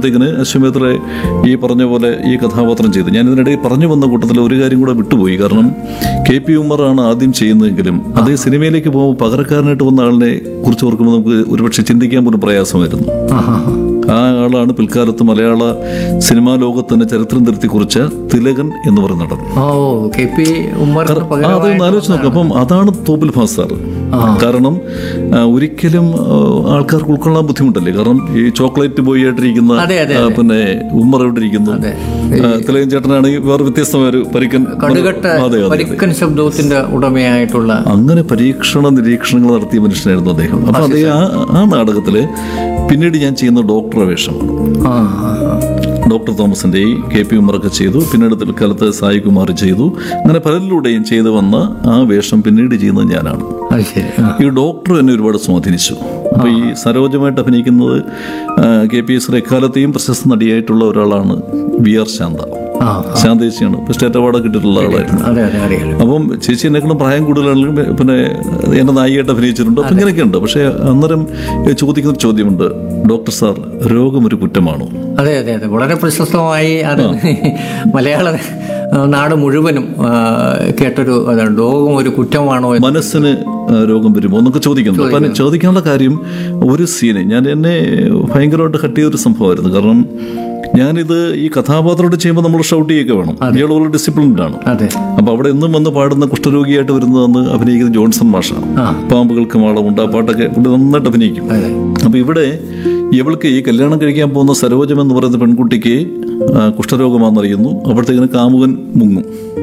കഴിഞ്ഞപ്പോഴത്തേക്കിന് അശ്വമേത്ര ഈ പറഞ്ഞ പോലെ ഈ കഥാപാത്രം ചെയ്തു ഞാൻ ഇതിനിടയിൽ പറഞ്ഞു വന്ന കൂട്ടത്തിൽ ഒരു കാര്യം കൂടെ വിട്ടുപോയി കാരണം കെ പി ഉമ്മറാണ് ആദ്യം ചെയ്യുന്നതെങ്കിലും അതേ സിനിമയിലേക്ക് പോകുമ്പോൾ പകരക്കാരനായിട്ട് വന്ന ആളിനെ കുറിച്ച് ഓർക്കുമ്പോൾ നമുക്ക് ഒരുപക്ഷെ ചിന്തിക്കാൻ പോലും പ്രയാസമായിരുന്നു ആ ആ ആ. ആ ആളാണ് പിൽക്കാലത്ത് മലയാള സിനിമാ ലോകത്തിന് ചരിത്രം തിരുത്തി കുറിച്ച തിലകൻ എന്ന് പറയുന്ന നടൻ ഓ കെ പി ഉമ്മറിന് ആ, പകരമായി അതൊന്ന് ആലോചിച്ച് നോക്കാം അപ്പം അതാണ് തോപ്പിൽ ഫാസാർ കാരണം ആ, ഒരിക്കലും ആ, ആൾക്കാർക്ക് ഉൾക്കൊള്ളാൻ ബുദ്ധിമുട്ടല്ലേ കാരണം ഈ ചോക്ലേറ്റ് ബോയ് ആയിട്ടിരിക്കുന്ന അതെ, അതെ, ആ, പിന്നെ ഉമ്മർ ഇവിടെ ഇരിക്കുന്നു അതെ. ആ, തിലകൻ ചേട്ടനാണെങ്കിൽ വേറെ വ്യത്യസ്തമായ ഒരു പരിക്കൻ കടുകട്ട് അതെ അതെ പരിക്കൻ ശബ്ദത്തിന്റെ ഉടമയായിട്ടുള്ള അങ്ങനെ പരീക്ഷണ നിരീക്ഷണങ്ങൾ നടത്തിയ മനുഷ്യനായിരുന്നു അദ്ദേഹം അപ്പൊ അതേ ആ ആ നാടകത്തില് പിന്നീട് ഞാൻ ചെയ്യുന്ന ഡോക്ടറെ വേഷമാണ് ആ ആ, ആ. ഡോക്ടർ തോമസിന്റെ ഈ കെ പി ഉമ്മറൊക്കെ ചെയ്തു പിന്നീട് പിൽക്കാലത്ത് സായി കുമാർ ചെയ്തു അങ്ങനെ പലരിലൂടെയും ചെയ്തു വന്ന ആ വേഷം പിന്നീട് ചെയ്യുന്നത് ഞാനാണ് അത് ശരി ആ. ഈ ഡോക്ടർ എന്നെ ഒരുപാട് സ്വാധീനിച്ചു അപ്പൊ ഈ സരോജമായിട്ട് അഭിനയിക്കുന്നത് ആ, കെ പി എസ് എക്കാലത്തെയും പ്രശസ്ത നടിയായിട്ടുള്ള ഒരാളാണ് വി ആർ ശാന്ത ആ ശാന്ത ചേച്ചിയാണ് ഇപ്പൊ സ്റ്റേറ്റ് അവാർഡ് കിട്ടിയിട്ടുള്ള ആളായിരുന്നു അതെ അതെ അറിയാലോ അപ്പം ചേച്ചി എന്നെക്കാളും പ്രായം കൂടുതലാണെങ്കിലും പിന്നെ എന്നെ നായികയായിട്ട് അഭിനയിച്ചിട്ടുണ്ട് അപ്പം ഇങ്ങനെയൊക്കെ ഉണ്ട് പക്ഷേ അന്നേരം ചോദിക്കുന്ന ഒരു ചോദ്യമുണ്ട് ഡോക്ടർ സാർ രോഗം ഒരു കുറ്റമാണോ അതെ അതെ അതെ വളരെ പ്രശസ്തമായി അത് മലയാള ആ, നാട് മുഴുവനും ആ, കേട്ടൊരു അതാണ് ലോകം ഒരു കുറ്റമാണോ എന്ന് മനസ്സിന് ആ, രോഗം വരുമോ എന്നൊക്കെ ചോദിക്കുന്നു അപ്പം അതിന് ചോദിക്കാനുള്ള കാര്യം ഒരു സീന് ഞാൻ എന്നെ ഭയങ്കരമായിട്ട് ഹട്ട് ചെയ്തൊരു സംഭവമായിരുന്നു കാരണം ഞാനിത് ഈ കഥാപാത്രത്തോട് ചെയ്യുമ്പോൾ നമ്മൾ ഷൗട്ട് ചെയ്യുക വേണം ഇയാൾ വളരെ ഡിസിപ്ലിൻഡ് ആണ് അതെ അപ്പൊ അവിടെ എന്നും വന്ന് പാടുന്ന കുഷ്ഠരോഗിയായിട്ട് വരുന്നതെന്ന് അഭിനയിക്കുന്ന ജോൺസൺ മാഷാണ് ആ. പാമ്പുകൾക്ക് മാളമുണ്ട് ആ പാട്ടൊക്കെ പുള്ളി നന്നായിട്ട് അഭിനയിക്കും അതെ അപ്പൊ ഇവിടെ ഇവൾക്ക് ഈ കല്യാണം കഴിക്കാൻ പോകുന്ന സരോജം എന്ന് പറയുന്ന പെൺകുട്ടിക്ക് ആ, കുഷ്ഠരോഗമാണെന്നറിയുന്നു അപ്പോഴത്തേക്കിന് കാമുകൻ മുങ്ങും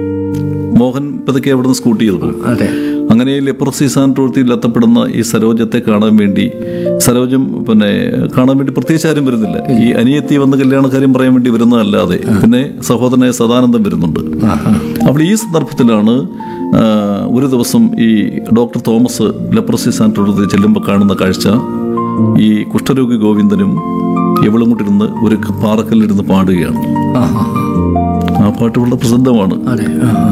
മോഹൻ പതുക്കെ അവിടെ നിന്ന് സ്കൂട്ടി ചെയ്തു പോകും അതെ അങ്ങനെ ഈ ലെപ്രസി സാൻട്രോത്തിയിൽ എത്തപ്പെടുന്ന ഈ സരോജത്തെ കാണാൻ വേണ്ടി സരോജം പിന്നെ കാണാൻ വേണ്ടി പ്രത്യേകിച്ച് ആരും വരുന്നില്ല ഈ അനിയത്തി വന്ന് കല്യാണക്കാര്യം പറയാൻ വേണ്ടി വരുന്നതല്ലാതെ പിന്നെ സഹോദരനായ സദാനന്ദം വരുന്നുണ്ട് ആ ആ അപ്പോൾ ഈ സന്ദർഭത്തിലാണ് ആ, ഒരു ദിവസം ഈ ഡോക്ടർ തോമസ് ലെപ്രസി സാൻട്രോത്തിൽ ചെല്ലുമ്പോൾ കാണുന്ന കാഴ്ച ഈ കുഷ്ഠരോഗി ഗോവിന്ദനും ഇവളും കൊണ്ടിരുന്ന് ഒരു പാറക്കല്ലിരുന്ന് പാടുകയാണ് ആ ആ ആ പാട്ട് വളരെ പ്രസിദ്ധമാണ് അതെ ആ ആ